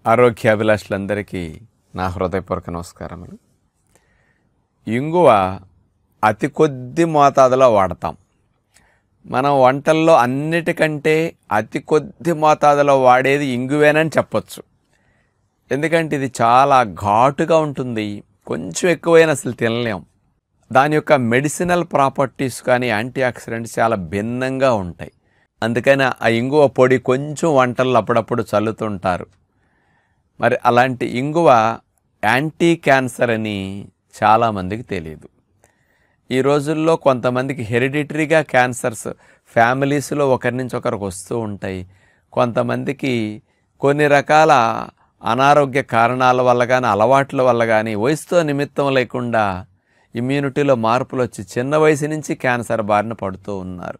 ఆరోగ్యాభిలాషులందరికీ నా హృదయపూర్వక నమస్కారములు ఇంగువ అతి కొద్ది మోతాదులో వాడతాం మనం వంటల్లో అన్నిటికంటే అతి కొద్ది మోతాదులో వాడేది ఇంగువేనని చెప్పొచ్చు ఎందుకంటే ఇది చాలా ఘాటుగా ఉంటుంది కొంచెం ఎక్కువైనా అసలు తినలేం దాని యొక్క మెడిసినల్ ప్రాపర్టీస్ కానీ యాంటీ ఆక్సిడెంట్స్ చాలా భిన్నంగా ఉంటాయి అందుకని ఆ ఇంగువ పొడి కొంచెం వంటల్లో అప్పుడప్పుడు చల్లుతుంటారు మరి అలాంటి ఇంగువ యాంటీ క్యాన్సర్ అని చాలామందికి తెలియదు ఈ రోజుల్లో కొంతమందికి హెరిడిటరీగా క్యాన్సర్స్ ఫ్యామిలీస్లో ఒకరి నుంచి ఒకరికి వస్తూ ఉంటాయి కొంతమందికి కొన్ని రకాల అనారోగ్య కారణాల వల్ల కానీ అలవాట్ల వల్ల కానీ వయసుతో నిమిత్తం లేకుండా ఇమ్యూనిటీలో మార్పులు వచ్చి చిన్న వయసు నుంచి క్యాన్సర్ బారిన పడుతూ ఉన్నారు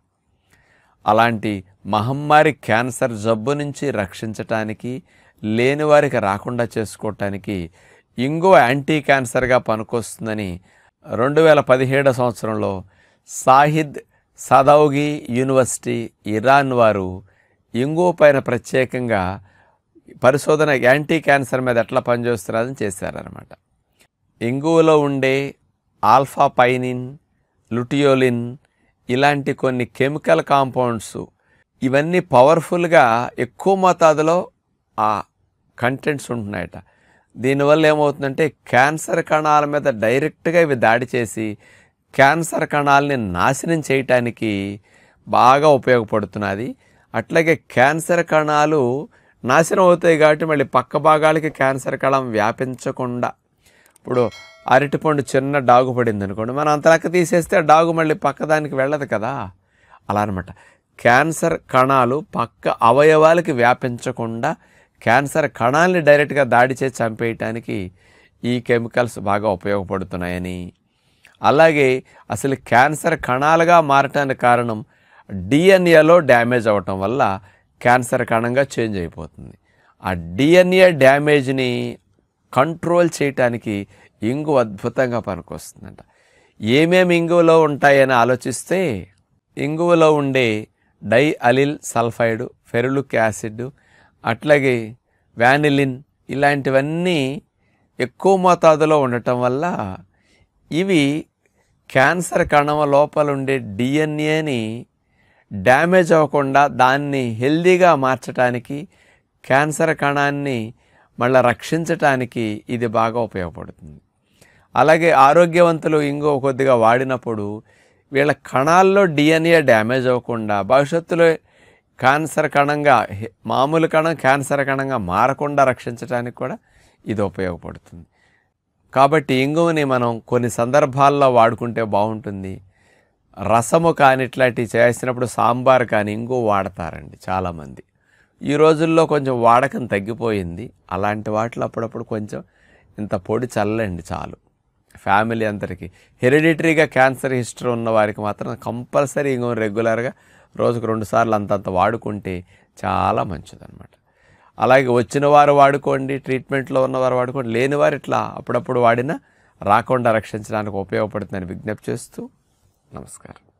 అలాంటి మహమ్మారి క్యాన్సర్ జబ్బు నుంచి రక్షించటానికి లేని వారికి రాకుండా చేసుకోవటానికి ఇంగువ యాంటీ క్యాన్సర్గా పనికొస్తుందని రెండు వేల పదిహేడో సంవత్సరంలో సాహిద్ సదౌగి యూనివర్సిటీ ఇరాన్ వారు ఇంగువ పైన ప్రత్యేకంగా పరిశోధన యాంటీ క్యాన్సర్ మీద ఎట్లా పనిచేస్తున్నారని చేశారనమాట ఇంగువలో ఉండే ఆల్ఫా పైనిన్ లుటియోలిన్ ఇలాంటి కొన్ని కెమికల్ కాంపౌండ్స్ ఇవన్నీ పవర్ఫుల్గా ఎక్కువ మోతాదులో ఆ కంటెంట్స్ ఉంటున్నాయట దీనివల్ల ఏమవుతుందంటే క్యాన్సర్ కణాల మీద డైరెక్ట్గా ఇవి దాడి చేసి క్యాన్సర్ కణాలని నాశనం చేయటానికి బాగా ఉపయోగపడుతున్నది అట్లాగే క్యాన్సర్ కణాలు నాశనం అవుతాయి కాబట్టి మళ్ళీ పక్క భాగాలకి క్యాన్సర్ కణం వ్యాపించకుండా ఇప్పుడు అరటిపండు చిన్న డాగు పడింది అనుకోండి మనం అంతలక్క తీసేస్తే ఆ డాగు మళ్ళీ పక్కదానికి వెళ్ళదు కదా అలా అనమాట క్యాన్సర్ కణాలు పక్క అవయవాలకి వ్యాపించకుండా క్యాన్సర్ కణాలని డైరెక్ట్గా దాడి చేసి చంపేయటానికి ఈ కెమికల్స్ బాగా ఉపయోగపడుతున్నాయని అలాగే అసలు క్యాన్సర్ కణాలుగా మారటానికి కారణం డిఎన్ఏలో డ్యామేజ్ అవ్వటం వల్ల క్యాన్సర్ కణంగా చేంజ్ అయిపోతుంది ఆ డిఎన్ఏ డ్యామేజ్ని కంట్రోల్ చేయటానికి ఇంగు అద్భుతంగా పనికొస్తుందంట ఏమేమి ఇంగువలో ఉంటాయని ఆలోచిస్తే ఇంగువలో ఉండే diallyl sulphide ferulic acid అట్లాగే వ్యానిలిన్ ఇలాంటివన్నీ ఎక్కువ మోతాదులో ఉండటం వల్ల ఇవి క్యాన్సర్ కణం లోపల ఉండే డిఎన్ఏని డ్యామేజ్ అవ్వకుండా దాన్ని హెల్దీగా మార్చడానికి క్యాన్సర్ కణాన్ని మళ్ళీ రక్షించటానికి ఇది బాగా ఉపయోగపడుతుంది అలాగే ఆరోగ్యవంతులు ఇంకో కొద్దిగా వాడినప్పుడు వీళ్ళ కణాల్లో డిఎన్ఏ డ్యామేజ్ అవ్వకుండా భవిష్యత్తులో క్యాన్సర్ కణంగా హె- మామూలు కణం క్యాన్సర్ కణంగా మారకుండా రక్షించడానికి కూడా ఇది ఉపయోగపడుతుంది కాబట్టి ఇంగువని మనం కొన్ని సందర్భాల్లో వాడుకుంటే బాగుంటుంది రసము కానీ ఇట్లాంటివి చేసినప్పుడు సాంబార్ కానీ ఇంగు వాడతారండి చాలామంది ఈ రోజుల్లో కొంచెం వాడకం తగ్గిపోయింది అలాంటి వాటిలో అప్పుడప్పుడు కొంచెం ఇంత పొడి చల్లండి చాలు ఫ్యామిలీ అందరికీ హెరిడిటరీగా క్యాన్సర్ హిస్టరీ ఉన్న వారికి మాత్రం కంపల్సరీ ఇంకో రెగ్యులర్గా రోజుకు రెండు సార్లు అంతంత వాడుకుంటే చాలా మంచిదన్నమాట అలాగే వచ్చిన వారు వాడుకోండి ట్రీట్మెంట్లో ఉన్నవారు వాడుకోండి లేని వారు ఇట్లా అప్పుడప్పుడు వాడినా రాకుండా రక్షించడానికి ఉపయోగపడుతుందని విజ్ఞప్తి చేస్తూ నమస్కారం